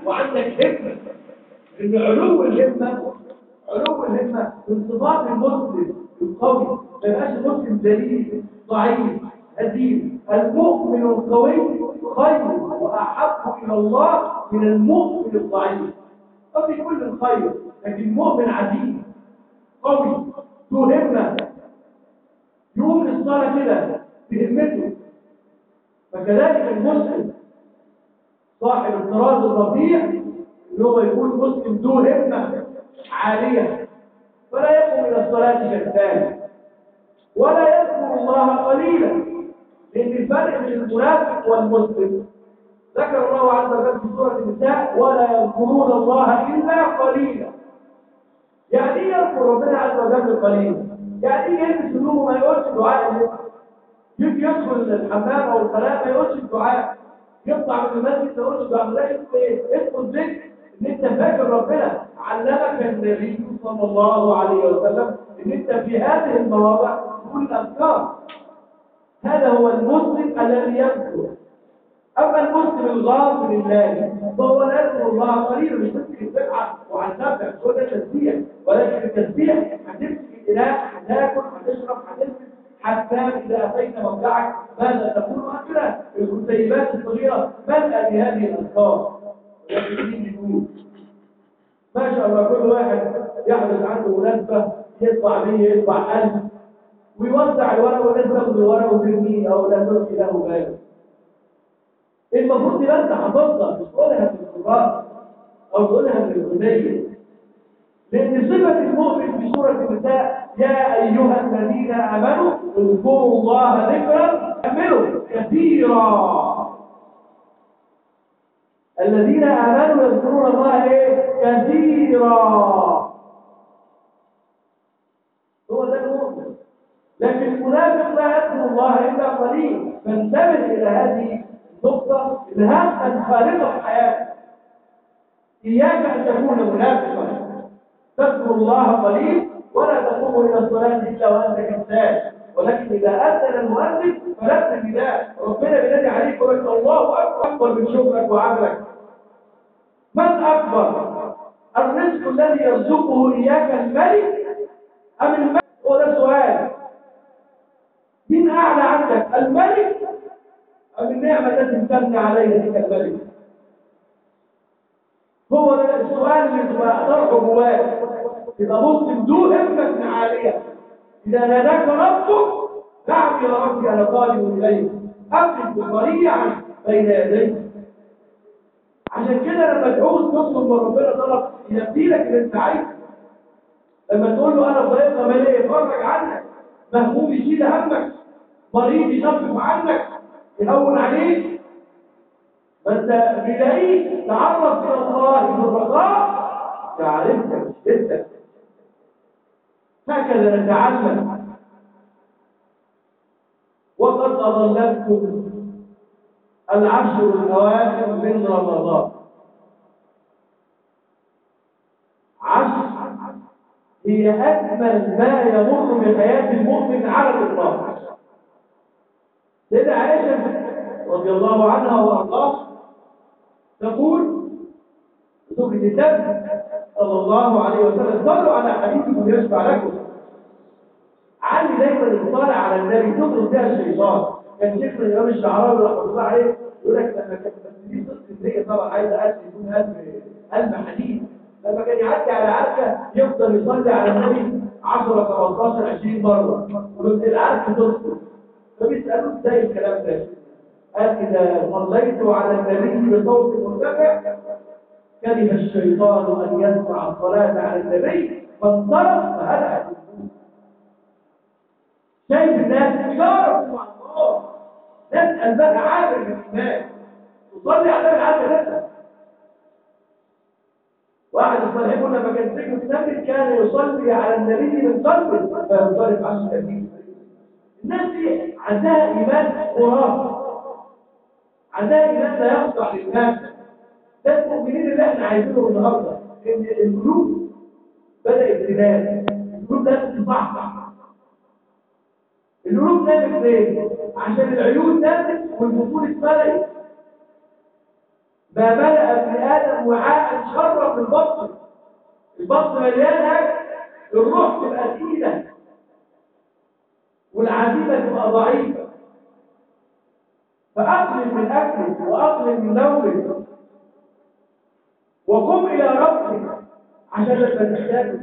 وعندك همة إن علو الهمة علو الهمة من صفات المسلم القوي ما يبقاش المسلم ذليل ضعيف هزيل المؤمن القوي خير وأحب إلى الله من المؤمن الضعيف وفي كل الخير لكن المؤمن عزيز قوي ذو همة يقوم الصلاة كده بهمته فكذلك المسلم صاحب الطراز الرفيع اللي هو يكون مسلم ذو همة عالية ولا يقوم إلى الصلاة كالثاني ولا يذكر الله قليلا لأن الفرق بين المنافق والمسلم ذكر الله عز وجل في سورة النساء ولا يذكرون الله إلا قليلا يعني ايه يذكر ربنا عز وجل قليلا يعني ايه يلبس هدومه ما يقولش دعاء يجي يدخل الحمام او الخلاء ما يقولش الدعاء يطلع من المسجد ما يقولش الدعاء لا اسمه ايه اسمه الذكر ان انت فاكر ربنا علمك النبي صلى الله عليه وسلم ان انت في هذه المواضع تقول الاذكار هذا هو المسلم الذي يذكر اما المسلم الغافل لله فهو لا يذكر الله قليلا مش تمسك البدعه وهتنفع هو ده تسبيح ولكن التسبيح هتمسك الاله هتاكل هتشرب هتلبس حتى إذا أتيت موضعك ماذا تقول هكذا الكتيبات الصغيرة بدأ بهذه الأذكار يقول ما شاء الله كل واحد يحدث عنده مناسبة يطبع به يطبع ألف ويوزع الورق والناس تاخد الورق وترميه أو لا تلقي له باله المفروض يبقى أنت حافظها مش تقولها في القرآن أو تقولها في الهدية لأن صفة المؤمن في سورة النساء يا أيها الذين آمنوا اذكروا الله ذكرا كملوا كثيرا الذين آمنوا يذكرون الله إيه؟ كثيرا هو ده المؤمن لكن المنافق لا يذكر الله إلا قليل فانتبه إلى هذه النقطة إلهام خالقة في حياتك إياك أن تكون منافقا تذكر الله قليل ولا تقوم إلى الصلاة إلا وأنت كذاب ولكن إذا أذن المؤذن فلا نداء ربنا بينادي عليك ويقول الله أكبر أكبر من شكرك وعملك من أكبر الرزق الذي يرزقه إياك الملك أم الملك هو ده السؤال مين أعلى عندك الملك أم النعمة التي امتن عليها تلك الملك هو ده السؤال اللي تبقى طرحه جواك يبقى مسلم ذو همة عالية إذا ناداك ربك دعم يا ربي أنا طالب إليك أفرد بطريعا بين يديك عشان كده لما تعوز تطلب من ربنا طلب ينبي لك اللي انت عايزه لما تقول له انا طريقه ماليه يفرج عنك مهموم يشيل همك مريض يخفف عنك يهون عليك فانت بلاقيه تعرف الى الله بالرخاء تعرفك جدا هكذا نتعلم وقد اضلتكم العشر الاواخر من رمضان عشر هي اجمل ما يمر بحياه المؤمن على الاطلاق سيدة عائشة رضي الله عنها وارضاها تقول سورة النبي صلى الله عليه وسلم صلوا على حديثكم يشفع لكم علي دايما يطالع على النبي تطرد بها الشيطان كان شيخنا الامام الشعراوي رحمه الله عليه يقول لك لما كان دي صدق النية طبعا عايزه قلب يكون قلب قلب حديد لما كان يعدي على عركه يفضل يصلي على النبي 10 15 20 مره ومن العركه تذكر فبيسالوه ازاي الكلام ده قال إذا صليت على النبي بصوت مرتفع كره الشيطان أن يسمع الصلاة على النبي فانصرف فهدأ شايف الناس يعرف مع الله ناس قلبها عابر للإيمان تصلي على النبي عارفة نفسها واحد الصالحين يقول لما كان سجن النبي كان يصلي على النبي من قلبه فينصرف عن النبي الناس دي عندها إيمان خرافي عندها إيمان لا يخضع للناس ده المؤمنين اللي احنا عايزينهم النهارده ان القلوب بدأت تنام القلوب لازم تصحصح القلوب نامت ليه؟ عشان العيون نامت والبطول اتملأت ما ملأ ابن آدم لك وعاء شرف البطن البطن مليان اكل الروح تبقى تقيله والعزيمه تبقى ضعيفه فاقلل من اكلك واقلل من نومك وقم الى ربك عشان لما تحتاج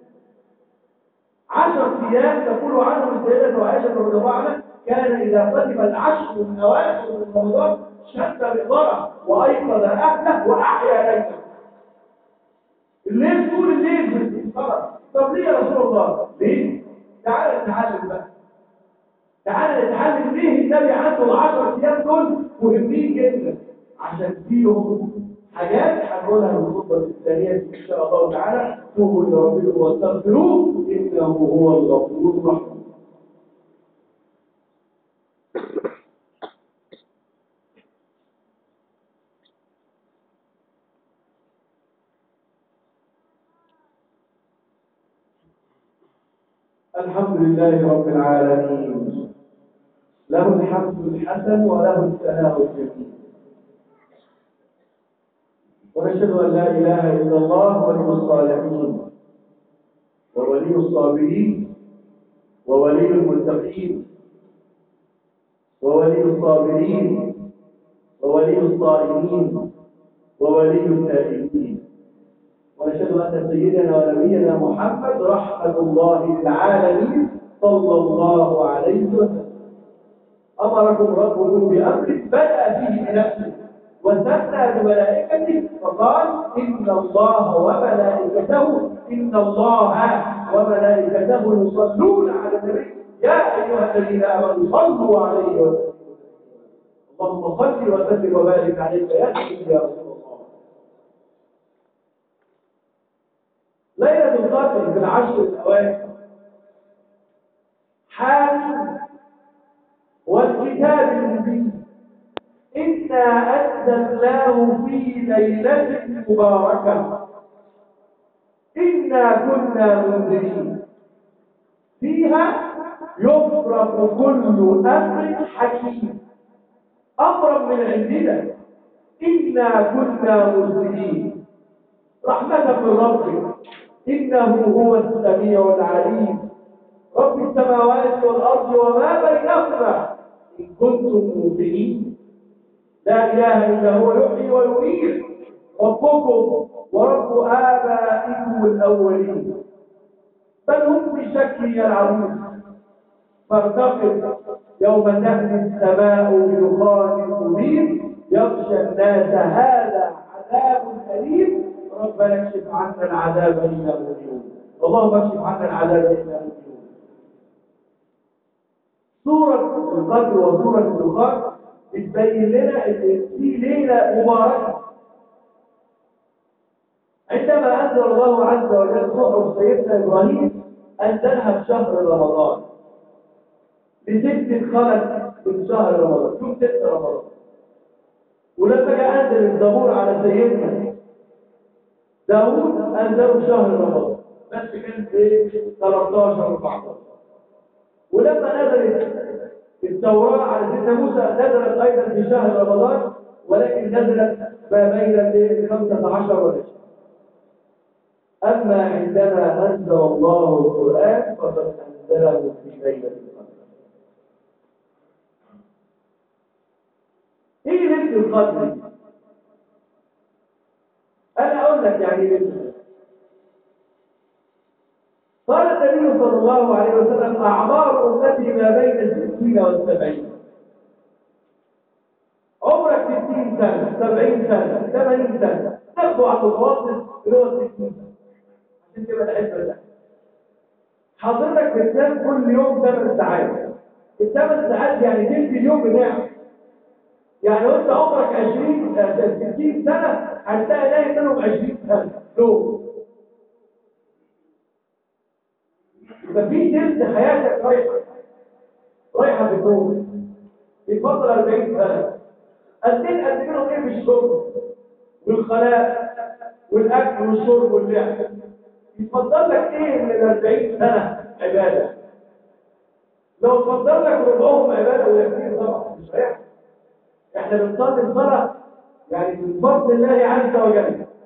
عشر ايام تقول عنه السيده عائشه رضي الله عنها كان اذا قدم العشر من اواخر من رمضان شد بضرع وايقظ اهله واحيا ليله الليل طول الليل خلاص طب ليه يا رسول الله ليه تعال نتعلم بقى تعال نتعلم ليه النبي عنده العشر ايام دول مهمين جدا عشان فيهم حاجات هنقولها في الخطبه الثانيه ان شاء الله تعالى توبوا الى ربكم واستغفروه انه هو الغفور الرحيم الحمد لله رب العالمين له الحمد الحسن وله الثناء الجميل ونشهد أن لا إله إلا الله ولي الصالحين وولي الصابرين وولي المتقين وولي الصابرين وولي الصائمين وولي التائبين ونشهد أن سيدنا ونبينا محمد رحمة الله للعالمين صلى الله عليه وسلم أمركم ربكم بأمر بدأ فيه بنفسه وثنى بملائكته فقال إن الله وملائكته إن الله وملائكته يصلون على النبي يا أيها الذين آمنوا صلوا عليه وسلم اللهم صل وسلم وبارك عليك يا سيدي يا رسول الله ليلة القدر في العشر الأوائل حامل والكتاب المبين إنا أنزلناه في ليلة مباركة إنا كنا منذرين فيها يفرق كل أمر حكيم أمرا من عندنا إنا كنا منذرين رحمة من ربك إنه هو السميع العليم رب السماوات والأرض وما بينهما إن كنتم موقنين لا إله إلا هو يحيي ويميت ربكم ورب آبائكم الأولين بل هم في شك يلعبون فارتقب يوم تهدي السماء بدخان مبين يغشى الناس هذا عذاب أليم ربنا اكشف عنا العذاب إنا مؤمنون اللهم اكشف عنا العذاب إنا مؤمنون سورة القدر وسورة الدخان بتبين لنا ان في ليله مباركه عندما انزل الله عز وجل صحف سيدنا ابراهيم انزلها في شهر رمضان بست خلق من شهر رمضان شوف ست رمضان ولما جاء انزل الزبور على سيدنا داوود انزله في شهر رمضان بس كان في 13 14 ولما نزلت التوراة على سيدنا موسى نزلت أيضا في شهر رمضان ولكن نزلت ما بين 15 و أما عندما أنزل الله القرآن فقد أنزله في ليلة القدر إيه ليلة القدر؟ أنا أقول لك يعني ليلة قال النبي صلى الله عليه وسلم أعمار أمتي ما بين الستين والسبعين عمرك ستين سنة سبعين سنة ثمانين سنة تاخده على المتوسط اللي هو ستين سنة عشان تبقى تحب ده حضرتك بتنام كل يوم ثمان ساعات الثمان ساعات يعني تلت اليوم بتاعك يعني لو انت عمرك 20 60 سنة هتلاقي نايم منهم 20 سنة نوم يبقى في تلت حياتك رايحه رايحه في النوم يتفضل 40 سنه قدين قد منهم ايه في الشغل والخلاء والاكل والشرب واللعب يتفضل لك ايه من ال 40 سنه عباده لو اتفضل لك ربعهم عباده ويكفي طبعا مش هيحصل احنا بنصلي الصلاه يعني من فضل الله عز وجل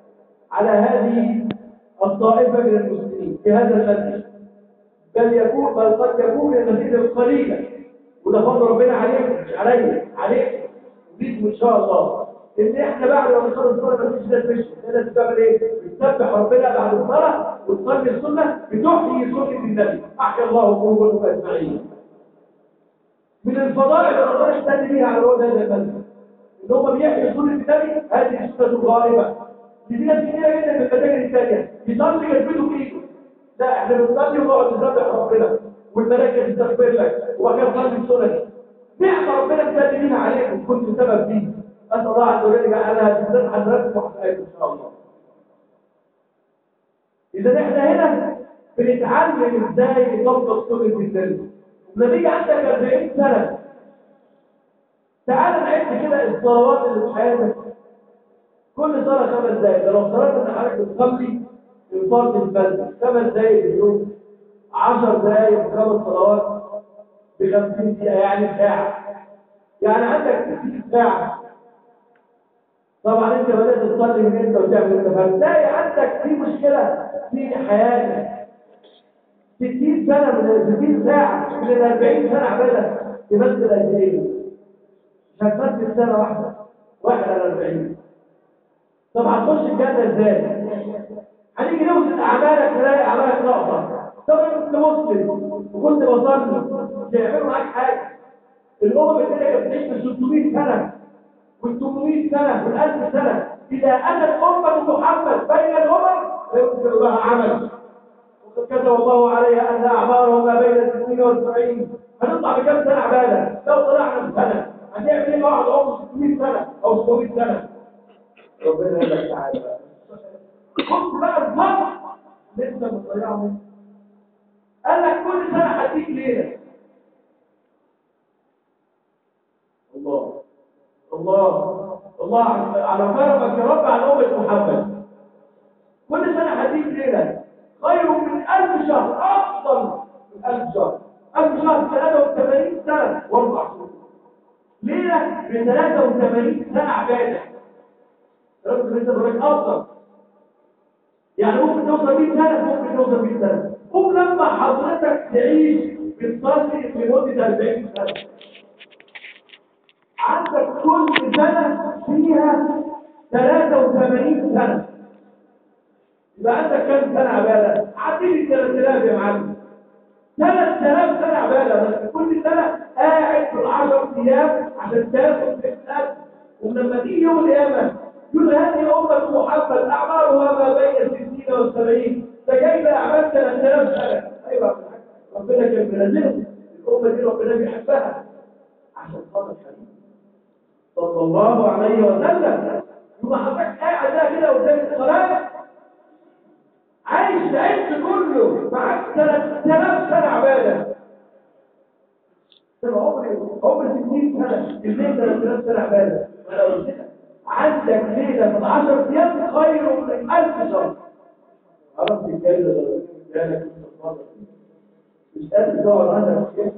على هذه الطائفة من المسلمين في هذا المسجد بل يكون بل قد يكون من المسجد القليلة وده فضل ربنا عليكم مش عليا عليكم بيكم ان شاء الله ان احنا بعد ما نخلص الصلاه ما فيش ناس مش الناس بتعمل ايه بتسبح ربنا بعد الصلاه وتصلي السنه بتحيي سنه النبي احيا الله قلوبكم اجمعين من الفضائل اللي ربنا استند بيها على رواد هذا المسجد ان هم بيحيوا سنه النبي هذه السنه الغالبه دي ناس كتيره جدا من المساجد الثانيه بيصلي يثبتوا بايده لا احنا بنصلي ونقعد نسبح ربنا والملائكه تستغفر لك وكان صلي السنه نعمه ربنا استند بيها عليكم كنت سبب فيه أسأل الله عز وجل يجعلها في حضراتكم وحسناتكم إن شاء الله. إذا إحنا هنا بنتعلم إزاي نطبق سنة النبي. لما يجي عندك 40 سنة تعال نعد كده الصلوات اللي في حياتك كل صلاة خمس دقايق، ده لو صلاه إن حضرتك بتصلي من فرض الفجر خمس دقايق في اليوم 10 دقايق في خمس صلوات ب 50 دقيقة يعني ساعة. يعني عندك 60 ساعة طبعا انت بدات تصلي من انت وتعمل انت فتلاقي عندك في مشكله في حياتك 60 سنه من 60 ساعه من 40 سنه عباده تمثل قد ايه؟ مش هتمثل سنه واحده واحد على 40 طب هتخش الجنه ازاي؟ هنيجي نوزن اعمالك نلاقي اعمالك ناقصه طب انا كنت مسلم وكنت بصلي مش هيعملوا معاك حاجه الامم الثانيه كانت بتعيش من 600 سنه من 800 سنة من 1000 سنة إذا أتت أمة محمد بين الأمم لا يمكن لها عمل وقد كتب الله عليها أن أعمارهم ما بين 60 و 70 هنطلع بكم سنة عبادة لو طلعنا بسنة هنعمل إيه واحد عمره 600 سنة أو 700 سنة ربنا يقول لك تعالى خد بقى الفرق لسه مضيعه قال لك كل سنة هديك ليلة الله الله الله على كرمك يا رب على أمة محمد كل سنة هديك ليلة خير من ألف شهر أفضل من ألف شهر ألف شهر 83 سنة واربع شهور ليلة ب 83 سنة عبادة رب لسه بقولك أفضل يعني ممكن توصل 100 سنة ممكن توصل 100 سنة قوم لما حضرتك تعيش بتصلي في مدة 40 سنة عندك كل سنة فيها 83 سنة يبقى عندك كم سنة عبادة؟ عديد 3000 يا معلم 3000 سنة عبادة بس كل سنة قاعد في العشر أيام عشان تاخد 6000 ولما تيجي يوم القيامة يقول هذه أمة محمد أعمارها ما بين 60 و 70 ده جايبة أعمال 3000 سنة أيوه ربنا كان منزلهم الأمة دي ربنا بيحبها عشان خاطر حبيبي صلى الله عليه وسلم يبقى حضرتك قاعد ده كده قدام الصلاه عايش العيش كله معاك 3000 سنه عباده تبقى عمري عمر 60 سنه ازاي 3000 سنه عباده انا قلت لك عندك ليله من 10 ايام خير من 1000 شهر عرفت الجايزه ده جالك مش قادر تقعد عندك كده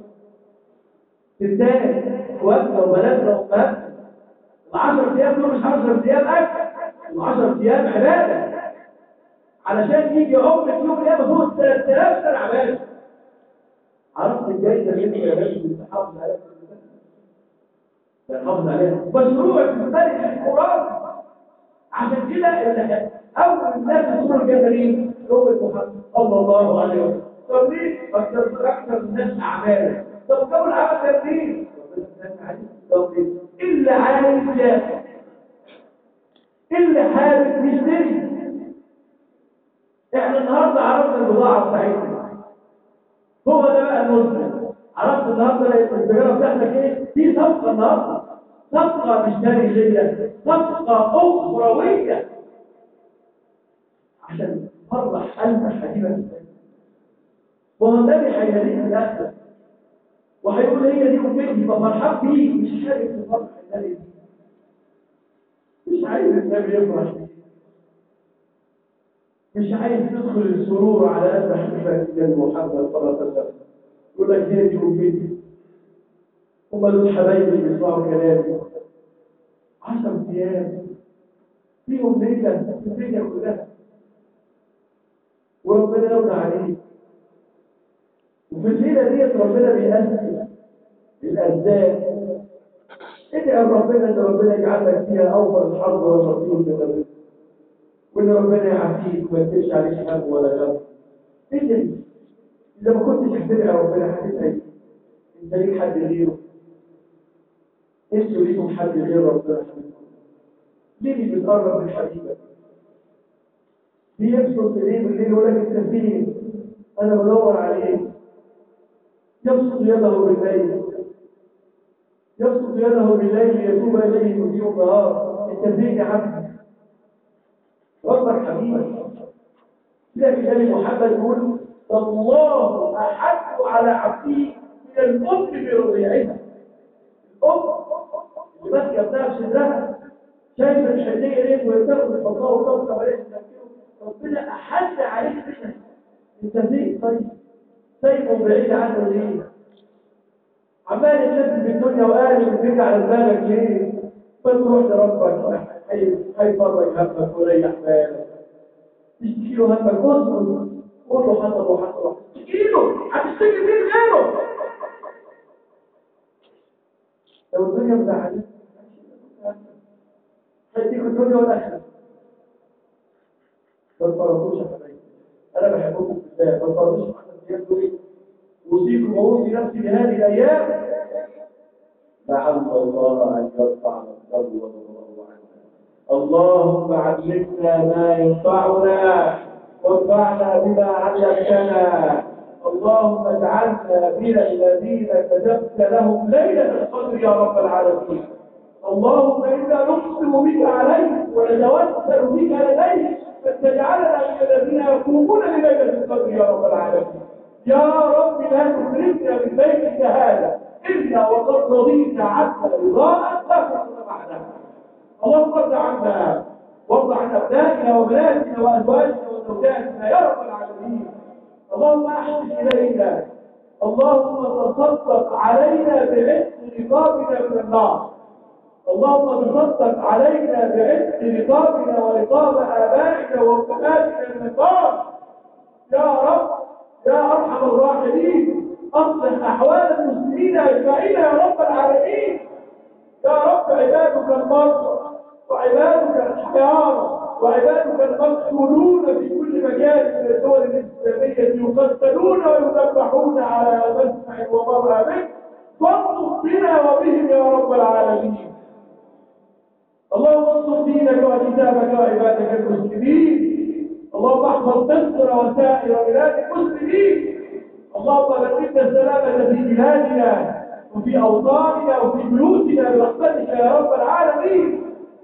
ستات اخواتنا وبناتنا وامهاتنا العشر ايام دول مش 10 ايام اكل ال10 ايام عباده علشان يجي عمرك يوم القيامه فوق 3000 سنه عباده عرفت الجايزه اللي انت يا باشا بتحافظ عليها بتحافظ عليها مشروع في مدارس القران عشان كده اللي اول الناس يدخلوا الجنه مين؟ امه محمد صلى الله عليه وسلم طب ليه؟ اكثر اكثر الناس اعمالا طب كم العمل ده منين؟ اللي عايز ياكل اللي حابب يشتري احنا النهارده عرفنا البضاعه بتاعتنا هو ده بقى المسلم عرفت النهارده التجاره بتاعتك ايه دي صفقه النهارده صفقه مش تاريخيه صفقه اخرويه عشان تفرح قلبك حبيبك وهو النبي هيهديك الاخره وهيقول هي دي امتي ففرحان بيك مش شايف في فرح النبي مش عايز النبي يفرح بيك مش عايز تدخل السرور على قلب حبيبك النبي محمد صلى الله عليه وسلم يقول لك هي دي امتي هم دول حبايبي بيسمعوا كلامي 10 ايام فيهم ليلة في الدنيا كلها وربنا يرضى عليه وفي الليلة ديت ربنا بيأذن الأرزاق ادعي ربنا ان ربنا يجعلك فيها اوفر الحظ والنصيب من الرزق وان ربنا يعافيك وما يكتبش عليك هم ولا غم ادعي اذا ما كنتش هتدعي ربنا هتدعي انت ليك حد غيره انتوا ليكم حد غير ربنا ليه مش بتقرب من حبيبك بيبسط ليه بالليل يقول لك انت فين انا بدور عليك يبسط يده بالليل يبسط يده بالليل ليتوب اليه مذيع النهار انت فين يا عبد ربك حبيبك كده في كلام محمد يقول الله احب على عبده من الام برضيعها الام اللي ماسكه ابنها في صدرها شايفه الحنيه ليه وهي بتاخد الحضاره وتوصل عليه ربنا احد عليك منها انت فين طيب سايبه بعيد عنه ليه عمال يلف في الدنيا وقال بترجع على بالك ليه فتروح لربك هيفرج همك وريح بالك تشتكي له همك اصبر قول له حصل وحصل تشتكي له هتشتكي مين غيره لو الدنيا مزعلتك هديك الدنيا والاخره ما تفرطوش يا حبايبي انا بحبكم في الله ما تفرطوش في احسن دول اوصيكم واوصي نفسي بهذه الايام لعل الله ان يرفع نفسه وضره عنه اللهم علمنا ما ينفعنا وانفعنا بما علمتنا اللهم اجعلنا من الذين كتبت لهم ليله القدر يا رب العالمين اللهم انا نقسم بك عليك ونتوسل بك لديك فتجعلنا من الذين يقومون بليله القدر يا رب العالمين يا رب لا تخرجنا من بيتك هذا الا وقد رضيت عنا رضاء لا تكون بعدها اللهم ارض عنا وارض عن ابنائنا وبناتنا وازواجنا وزوجاتنا يا رب العالمين اللهم احسن الينا اللهم تصدق علينا بعتق رقابنا من النار اللهم تصدق علينا بعتق رقابنا ورقاب ابائنا وامهاتنا من النار يا رب يا ارحم الراحمين اصلح احوال المسلمين اجمعين يا رب العالمين يا رب عبادك المرضى وعبادك الحيارى وعبادك المقتولون في كل مكان من الدول الاسلاميه يقتلون ويذبحون على مسمع ومرأى بك فاطلب بنا وبهم يا رب العالمين اللهم انصر دينك وكتابك وعبادك المسلمين اللهم احفظ مصر وسائر بلاد المسلمين اللهم بلغنا السلامة في بلادنا وفي أوطاننا وفي بيوتنا برحمتك يا رب العالمين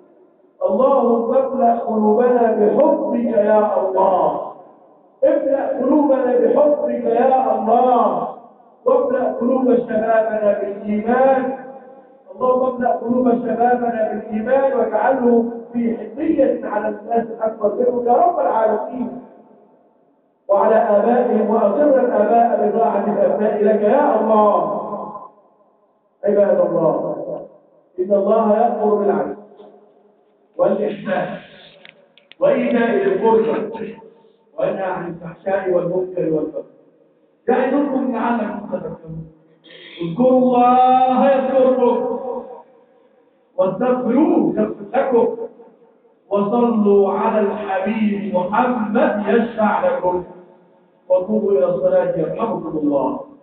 اللهم املأ قلوبنا بحبك يا الله املأ قلوبنا بحبك يا الله واملأ قلوب شبابنا بالإيمان اللهم املأ قلوب شبابنا بالإيمان واجعله في حمية على الناس الأكبر منهم يا رب العالمين وعلى آبائهم وأقر الآباء بطاعة الأبناء لك يا الله عباد الله إن الله يأمر بالعدل والإحسان وإيتاء ذي القربى وينهى عن الفحشاء والمنكر والبغي يعظكم لعلكم تذكرون اذكروا الله يذكركم واستغفروه يغفر لكم وصلوا على الحبيب محمد يشفع لكم وقوموا الى الصلاه يرحمكم الله